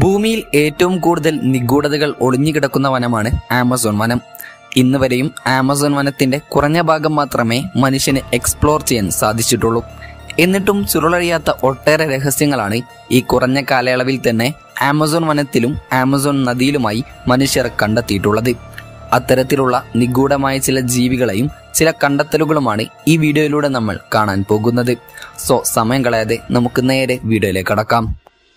ഭൂമിയിൽ ഏറ്റവും കൂടുതൽ നിഗൂഢതകൾ ഒളിഞ്ഞുകിടക്കുന്ന വനമാണ് ആമസോൺ വനം ഇന്ന് വരെയും ആമസോൺ വനത്തിന്റെ കുറഞ്ഞ ഭാഗം മാത്രമേ മനുഷ്യന് എക്സ്പ്ലോർ ചെയ്യാൻ സാധിച്ചിട്ടുള്ളൂ എന്നിട്ടും ചുരുളഴിയാത്ത ഒട്ടേറെ രഹസ്യങ്ങളാണ് ഈ കുറഞ്ഞ കാലയളവിൽ തന്നെ ആമസോൺ വനത്തിലും ആമസോൺ നദിയിലുമായി മനുഷ്യർ കണ്ടെത്തിയിട്ടുള്ളത് അത്തരത്തിലുള്ള നിഗൂഢമായ ചില ജീവികളെയും ചില കണ്ടെത്തലുകളുമാണ് ഈ വീഡിയോയിലൂടെ നമ്മൾ കാണാൻ പോകുന്നത് സോ സമയം കളയാതെ നമുക്ക് നേരെ വീഡിയോയിലേക്ക് കടക്കാം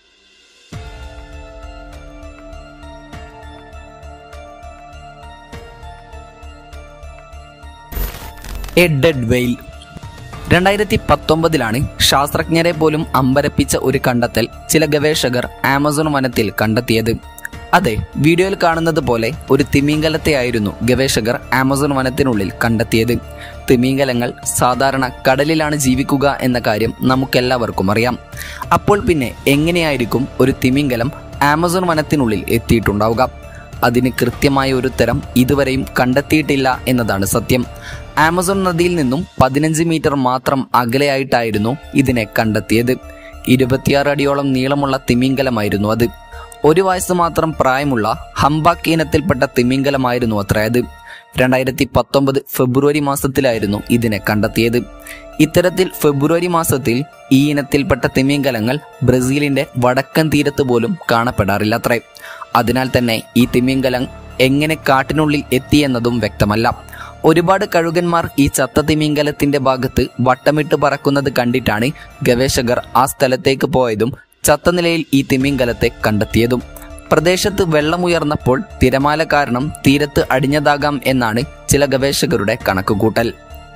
എ ഡെഡ് വെയിൽ രണ്ടായിരത്തി പത്തൊമ്പതിലാണ് ശാസ്ത്രജ്ഞരെ പോലും അമ്പരപ്പിച്ച ഒരു കണ്ടെത്തൽ ചില ഗവേഷകർ ആമസോൺ വനത്തിൽ കണ്ടെത്തിയത് അതെ വീഡിയോയിൽ കാണുന്നത് പോലെ ഒരു തിമിംഗലത്തെയായിരുന്നു ഗവേഷകർ ആമസോൺ വനത്തിനുള്ളിൽ കണ്ടെത്തിയത് തിമിംഗലങ്ങൾ സാധാരണ കടലിലാണ് ജീവിക്കുക എന്ന കാര്യം നമുക്കെല്ലാവർക്കും അറിയാം അപ്പോൾ പിന്നെ എങ്ങനെയായിരിക്കും ഒരു തിമിംഗലം ആമസോൺ വനത്തിനുള്ളിൽ എത്തിയിട്ടുണ്ടാവുക അതിന് കൃത്യമായ ഒരു ഉത്തരം ഇതുവരെയും കണ്ടെത്തിയിട്ടില്ല എന്നതാണ് സത്യം ആമസോൺ നദിയിൽ നിന്നും പതിനഞ്ച് മീറ്റർ മാത്രം അകലെയായിട്ടായിരുന്നു ഇതിനെ കണ്ടെത്തിയത് ഇരുപത്തിയാറ് അടിയോളം നീളമുള്ള തിമിംഗലമായിരുന്നു അത് ഒരു വയസ്സ് മാത്രം പ്രായമുള്ള ഹംബാക്ക് ഇനത്തിൽപ്പെട്ട തിമിംഗലമായിരുന്നു അത്ര അത് രണ്ടായിരത്തി പത്തൊമ്പത് ഫെബ്രുവരി മാസത്തിലായിരുന്നു ഇതിനെ കണ്ടെത്തിയത് ഇത്തരത്തിൽ ഫെബ്രുവരി മാസത്തിൽ ഈ ഇനത്തിൽപ്പെട്ട തിമിംഗലങ്ങൾ ബ്രസീലിന്റെ വടക്കൻ തീരത്ത് പോലും കാണപ്പെടാറില്ല അത്രേ അതിനാൽ തന്നെ ഈ തിമിംഗലം എങ്ങനെ കാട്ടിനുള്ളിൽ എത്തിയെന്നതും വ്യക്തമല്ല ഒരുപാട് കഴുകന്മാർ ഈ ചത്ത തിമിംഗലത്തിന്റെ ഭാഗത്ത് വട്ടമിട്ട് പറക്കുന്നത് കണ്ടിട്ടാണ് ഗവേഷകർ ആ സ്ഥലത്തേക്ക് പോയതും ചത്ത നിലയിൽ ഈ തിമിംഗലത്തെ കണ്ടെത്തിയതും പ്രദേശത്ത് വെള്ളമുയർന്നപ്പോൾ തിരമാല കാരണം തീരത്ത് അടിഞ്ഞതാകാം എന്നാണ് ചില ഗവേഷകരുടെ കണക്കുകൂട്ടൽ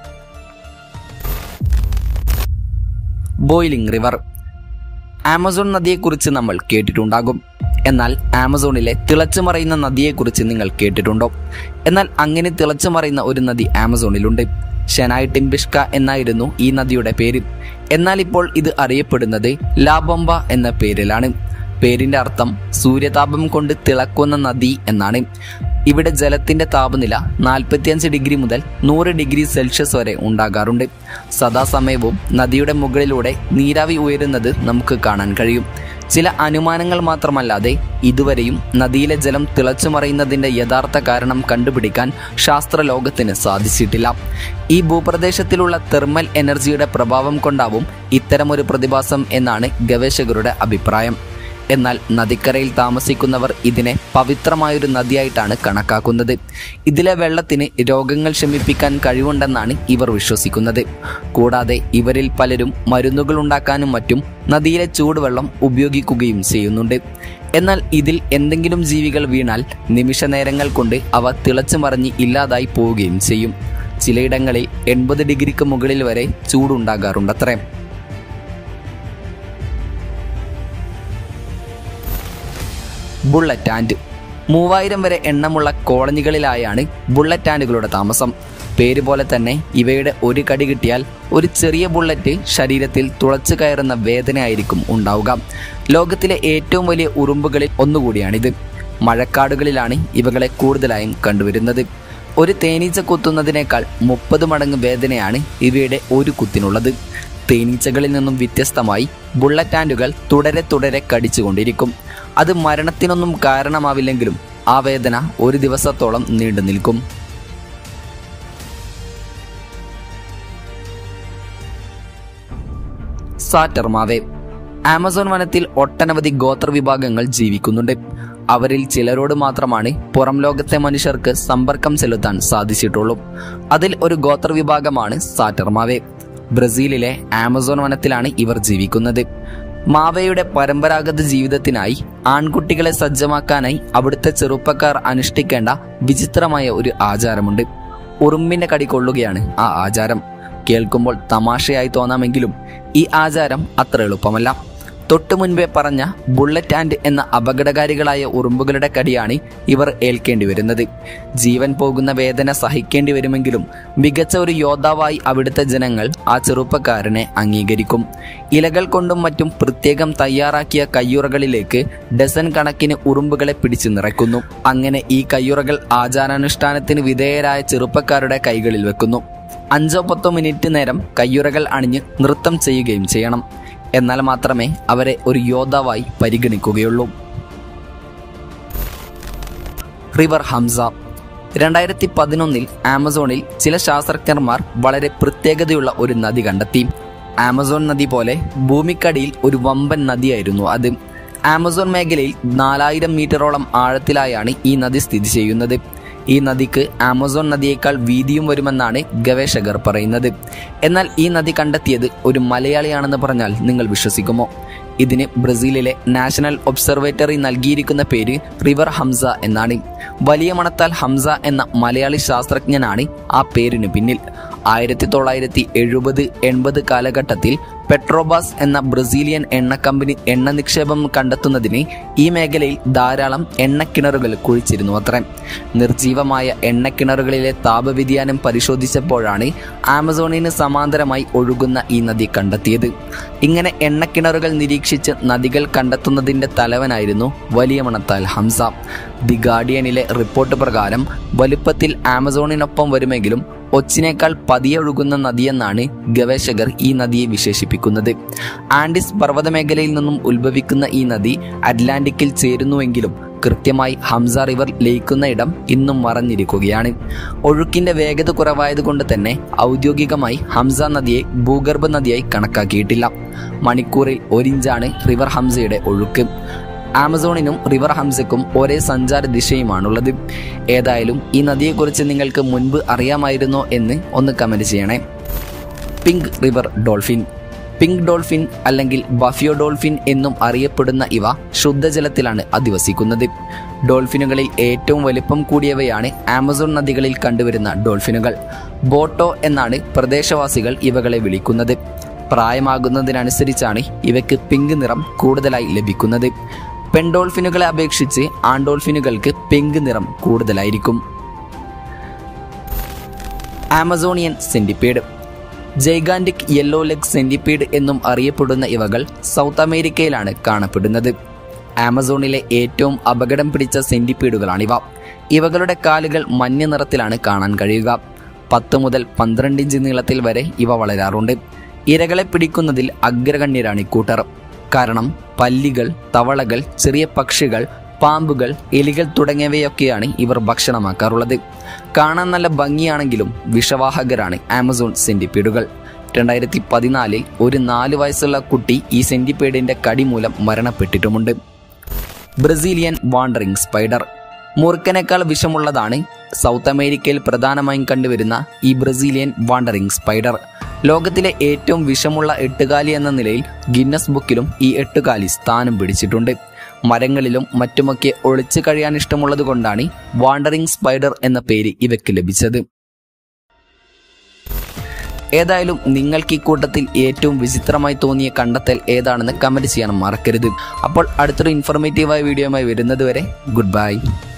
ബോയിലിംഗ് റിവർ ആമസോൺ നദിയെക്കുറിച്ച് നമ്മൾ കേട്ടിട്ടുണ്ടാകും എന്നാൽ ആമസോണിലെ തിളച്ചു മറയുന്ന നദിയെക്കുറിച്ച് നിങ്ങൾ കേട്ടിട്ടുണ്ടോ എന്നാൽ അങ്ങനെ തിളച്ചു മറയുന്ന ഒരു നദി ആമസോണിലുണ്ട് ഷെനായ് ടിംബിഷ്ക എന്നായിരുന്നു ഈ നദിയുടെ പേര് എന്നാൽ ഇപ്പോൾ ഇത് അറിയപ്പെടുന്നത് ലാബൊമ്പ എന്ന പേരിലാണ് പേരിന്റെ അർത്ഥം സൂര്യതാപം കൊണ്ട് തിളക്കുന്ന നദി എന്നാണ് ഇവിടെ ജലത്തിന്റെ താപനില നാൽപ്പത്തിയഞ്ച് ഡിഗ്രി മുതൽ നൂറ് ഡിഗ്രി സെൽഷ്യസ് വരെ ഉണ്ടാകാറുണ്ട് സദാസമയവും നദിയുടെ മുകളിലൂടെ നീരാവി ഉയരുന്നത് നമുക്ക് കാണാൻ കഴിയും ചില അനുമാനങ്ങൾ മാത്രമല്ലാതെ ഇതുവരെയും നദിയിലെ ജലം തിളച്ചു മറയുന്നതിന്റെ യഥാർത്ഥ കാരണം കണ്ടുപിടിക്കാൻ ശാസ്ത്രലോകത്തിന് സാധിച്ചിട്ടില്ല ഈ ഭൂപ്രദേശത്തിലുള്ള തെർമൽ എനർജിയുടെ പ്രഭാവം കൊണ്ടാവും ഇത്തരമൊരു പ്രതിഭാസം എന്നാണ് ഗവേഷകരുടെ അഭിപ്രായം എന്നാൽ നദിക്കരയിൽ താമസിക്കുന്നവർ ഇതിനെ പവിത്രമായൊരു നദിയായിട്ടാണ് കണക്കാക്കുന്നത് ഇതിലെ വെള്ളത്തിന് രോഗങ്ങൾ ശമിപ്പിക്കാൻ കഴിവുണ്ടെന്നാണ് ഇവർ വിശ്വസിക്കുന്നത് കൂടാതെ ഇവരിൽ പലരും മരുന്നുകൾ ഉണ്ടാക്കാനും മറ്റും നദിയിലെ ചൂടുവെള്ളം ഉപയോഗിക്കുകയും ചെയ്യുന്നുണ്ട് എന്നാൽ ഇതിൽ എന്തെങ്കിലും ജീവികൾ വീണാൽ നിമിഷ നേരങ്ങൾ കൊണ്ട് അവ തിളച്ചു മറിഞ്ഞ് ഇല്ലാതായി പോവുകയും ചെയ്യും ചിലയിടങ്ങളിൽ എൺപത് ഡിഗ്രിക്ക് മുകളിൽ വരെ ചൂടുണ്ടാകാറുണ്ടത്രേ ബുള്ളറ്റ് ആൻഡ് മൂവായിരം വരെ എണ്ണമുള്ള കോളനികളിലായാണ് ബുള്ളറ്റ് ആൻഡുകളുടെ താമസം പേര് പോലെ തന്നെ ഇവയുടെ ഒരു കടി കിട്ടിയാൽ ഒരു ചെറിയ ബുള്ളറ്റ് ശരീരത്തിൽ തുളച്ചു കയറുന്ന വേദനയായിരിക്കും ഉണ്ടാവുക ലോകത്തിലെ ഏറ്റവും വലിയ ഉറുമ്പുകളിൽ ഒന്നുകൂടിയാണിത് മഴക്കാടുകളിലാണ് ഇവകളെ കൂടുതലായും കണ്ടുവരുന്നത് ഒരു തേനീച്ച കുത്തുന്നതിനേക്കാൾ മുപ്പത് മടങ്ങ് വേദനയാണ് ഇവയുടെ ഒരു കുത്തിനുള്ളത് തേനീച്ചകളിൽ നിന്നും വ്യത്യസ്തമായി ബുള്ളറ്റ് ആൻഡുകൾ തുടരെ തുടരെ കടിച്ചുകൊണ്ടിരിക്കും അത് മരണത്തിനൊന്നും കാരണമാവില്ലെങ്കിലും ആ വേദന ഒരു ദിവസത്തോളം നീണ്ടു നിൽക്കും സാറ്റർമാവേ ആമസോൺ വനത്തിൽ ഒട്ടനവധി ഗോത്രവിഭാഗങ്ങൾ ജീവിക്കുന്നുണ്ട് അവരിൽ ചിലരോട് മാത്രമാണ് പുറം ലോകത്തെ മനുഷ്യർക്ക് സമ്പർക്കം ചെലുത്താൻ സാധിച്ചിട്ടുള്ളൂ അതിൽ ഒരു ഗോത്രവിഭാഗമാണ് സാറ്റർമാവേ ബ്രസീലിലെ ആമസോൺ വനത്തിലാണ് ഇവർ ജീവിക്കുന്നത് മാവയുടെ പരമ്പരാഗത ജീവിതത്തിനായി ആൺകുട്ടികളെ സജ്ജമാക്കാനായി അവിടുത്തെ ചെറുപ്പക്കാർ അനുഷ്ഠിക്കേണ്ട വിചിത്രമായ ഒരു ആചാരമുണ്ട് ഉറുമ്പിന്റെ കടി കൊള്ളുകയാണ് ആ ആചാരം കേൾക്കുമ്പോൾ തമാശയായി തോന്നാമെങ്കിലും ഈ ആചാരം അത്ര എളുപ്പമല്ല തൊട്ടു മുൻപേ പറഞ്ഞ ബുള്ളറ്റ് ആൻഡ് എന്ന അപകടകാരികളായ ഉറുമ്പുകളുടെ കടിയാണ് ഇവർ ഏൽക്കേണ്ടി വരുന്നത് ജീവൻ പോകുന്ന വേദന സഹിക്കേണ്ടി വരുമെങ്കിലും മികച്ച ഒരു യോദ്ധാവായി അവിടുത്തെ ജനങ്ങൾ ആ ചെറുപ്പക്കാരനെ അംഗീകരിക്കും ഇലകൾ കൊണ്ടും മറ്റും പ്രത്യേകം തയ്യാറാക്കിയ കയ്യുറകളിലേക്ക് ഡസൻ കണക്കിന് ഉറുമ്പുകളെ പിടിച്ചു നിറയ്ക്കുന്നു അങ്ങനെ ഈ കയ്യുറകൾ ആചാരാനുഷ്ഠാനത്തിന് വിധേയരായ ചെറുപ്പക്കാരുടെ കൈകളിൽ വെക്കുന്നു അഞ്ചോ പത്തോ മിനിറ്റ് നേരം കയ്യുറകൾ അണിഞ്ഞ് നൃത്തം ചെയ്യുകയും ചെയ്യണം എന്നാൽ മാത്രമേ അവരെ ഒരു യോദ്ധാവായി പരിഗണിക്കുകയുള്ളൂ റിവർ ഹംസ രണ്ടായിരത്തി പതിനൊന്നിൽ ആമസോണിൽ ചില ശാസ്ത്രജ്ഞന്മാർ വളരെ പ്രത്യേകതയുള്ള ഒരു നദി കണ്ടെത്തി ആമസോൺ നദി പോലെ ഭൂമിക്കടിയിൽ ഒരു വമ്പൻ നദിയായിരുന്നു അത് ആമസോൺ മേഖലയിൽ നാലായിരം മീറ്ററോളം ആഴത്തിലായാണ് ഈ നദി സ്ഥിതി ചെയ്യുന്നത് ഈ നദിക്ക് ആമസോൺ നദിയേക്കാൾ വീതിയും വരുമെന്നാണ് ഗവേഷകർ പറയുന്നത് എന്നാൽ ഈ നദി കണ്ടെത്തിയത് ഒരു മലയാളിയാണെന്ന് പറഞ്ഞാൽ നിങ്ങൾ വിശ്വസിക്കുമോ ഇതിന് ബ്രസീലിലെ നാഷണൽ ഒബ്സർവേറ്ററി നൽകിയിരിക്കുന്ന പേര് റിവർ ഹംസ എന്നാണ് വലിയ മണത്താൽ ഹംസ എന്ന മലയാളി ശാസ്ത്രജ്ഞനാണ് ആ പേരിന് പിന്നിൽ ആയിരത്തി തൊള്ളായിരത്തി എഴുപത് എൺപത് കാലഘട്ടത്തിൽ പെട്രോബാസ് എന്ന ബ്രസീലിയൻ എണ്ണ കമ്പനി എണ്ണ നിക്ഷേപം കണ്ടെത്തുന്നതിന് ഈ മേഖലയിൽ ധാരാളം എണ്ണക്കിണറുകൾ കുഴിച്ചിരുന്നു അത്രേ നിർജീവമായ എണ്ണക്കിണറുകളിലെ താപവ്യതിയാനം പരിശോധിച്ചപ്പോഴാണ് ആമസോണിന് സമാന്തരമായി ഒഴുകുന്ന ഈ നദി കണ്ടെത്തിയത് ഇങ്ങനെ എണ്ണക്കിണറുകൾ നിരീക്ഷിച്ച് നദികൾ കണ്ടെത്തുന്നതിന്റെ തലവനായിരുന്നു വലിയ മണത്താൽ ഹംസ ദി ഗാർഡിയനിലെ റിപ്പോർട്ട് പ്രകാരം വലുപ്പത്തിൽ ആമസോണിനൊപ്പം വരുമെങ്കിലും ഒച്ചിനേക്കാൾ പതിയെ ഒഴുകുന്ന നദിയെന്നാണ് ഗവേഷകർ ഈ നദിയെ വിശേഷിപ്പിക്കുന്നത് ആൻഡിസ് പർവ്വതമേഖലയിൽ നിന്നും ഉത്ഭവിക്കുന്ന ഈ നദി അറ്റ്ലാന്റിക്കിൽ ചേരുന്നുവെങ്കിലും കൃത്യമായി ഹംസ റിവർ ലയിക്കുന്ന ഇടം ഇന്നും മറഞ്ഞിരിക്കുകയാണ് ഒഴുക്കിന്റെ വേഗത കുറവായതുകൊണ്ട് തന്നെ ഔദ്യോഗികമായി ഹംസ നദിയെ ഭൂഗർഭ നദിയായി കണക്കാക്കിയിട്ടില്ല മണിക്കൂറിൽ ഒരിഞ്ചാണ് റിവർ ഹംസയുടെ ഒഴുക്ക് ആമസോണിനും റിവർ ഹംസയ്ക്കും ഒരേ സഞ്ചാര ദിശയുമാണുള്ളത് ഏതായാലും ഈ നദിയെക്കുറിച്ച് നിങ്ങൾക്ക് മുൻപ് അറിയാമായിരുന്നോ എന്ന് ഒന്ന് കമന്റ് ചെയ്യണേ pink river dolphin pink dolphin അല്ലെങ്കിൽ ബഫിയോ ഡോൾഫിൻ എന്നും അറിയപ്പെടുന്ന ഇവ ശുദ്ധജലത്തിലാണ് അധിവസിക്കുന്നത് ഡോൾഫിനുകളിൽ ഏറ്റവും വലിപ്പം കൂടിയവയാണ് ആമസോൺ നദികളിൽ കണ്ടുവരുന്ന ഡോൾഫിനുകൾ ബോട്ടോ എന്നാണ് പ്രദേശവാസികൾ ഇവകളെ വിളിക്കുന്നത് പ്രായമാകുന്നതിനനുസരിച്ചാണ് ഇവയ്ക്ക് പിങ്ക് നിറം കൂടുതലായി ലഭിക്കുന്നത് പെൺഡോൾഫിനുകളെ അപേക്ഷിച്ച് ആൺഡോൾഫിനുകൾക്ക് പിങ്ക് നിറം കൂടുതലായിരിക്കും Amazonian centipede gigantic yellow leg centipede എന്നും അറിയപ്പെടുന്ന ഇവകൾ സൗത്ത് അമേരിക്കയിലാണ് കാണപ്പെടുന്നത് ആമസോണിലെ ഏറ്റവും അപകടം പിടിച്ച സെന്റിപ്പീഡുകളാണിവ ഇവകളുടെ കാലുകൾ മഞ്ഞ നിറത്തിലാണ് കാണാൻ കഴിയുക പത്ത് മുതൽ പന്ത്രണ്ട് ഇഞ്ച് നീളത്തിൽ വരെ ഇവ വളരാറുണ്ട് ഇരകളെ പിടിക്കുന്നതിൽ അഗ്രഗണ്യരാണ് ഇക്കൂട്ടർ കാരണം പല്ലികൾ തവളകൾ ചെറിയ പക്ഷികൾ പാമ്പുകൾ എലികൾ തുടങ്ങിയവയൊക്കെയാണ് ഇവർ ഭക്ഷണമാക്കാറുള്ളത് കാണാൻ നല്ല ഭംഗിയാണെങ്കിലും വിഷവാഹകരാണ് ആമസോൺ സെന്റിപ്പീഡുകൾ രണ്ടായിരത്തി പതിനാലിൽ ഒരു നാല് വയസ്സുള്ള കുട്ടി ഈ സെന്റിപ്പീഡിന്റെ കടി മൂലം മരണപ്പെട്ടിട്ടുമുണ്ട് ബ്രസീലിയൻ വാണ്ടറിംഗ് സ്പൈഡർ മൂർഖനേക്കാൾ വിഷമുള്ളതാണ് സൗത്ത് അമേരിക്കയിൽ പ്രധാനമായും കണ്ടുവരുന്ന ഈ ബ്രസീലിയൻ വാണ്ടറിംഗ് സ്പൈഡർ ലോകത്തിലെ ഏറ്റവും വിഷമുള്ള എട്ടുകാലി എന്ന നിലയിൽ ഗിന്നസ് ബുക്കിലും ഈ എട്ടുകാലി സ്ഥാനം പിടിച്ചിട്ടുണ്ട് മരങ്ങളിലും മറ്റുമൊക്കെ ഒളിച്ചു കഴിയാൻ ഇഷ്ടമുള്ളത് കൊണ്ടാണ് വാണ്ടറിംഗ് സ്പൈഡർ എന്ന പേര് ഇവയ്ക്ക് ലഭിച്ചത് ഏതായാലും നിങ്ങൾക്ക് ഈ കൂട്ടത്തിൽ ഏറ്റവും വിചിത്രമായി തോന്നിയ കണ്ടെത്തൽ ഏതാണെന്ന് കമന്റ് ചെയ്യാൻ മറക്കരുത് അപ്പോൾ അടുത്തൊരു ഇൻഫോർമേറ്റീവായ വീഡിയോയുമായി വരുന്നത് വരെ ഗുഡ് ബൈ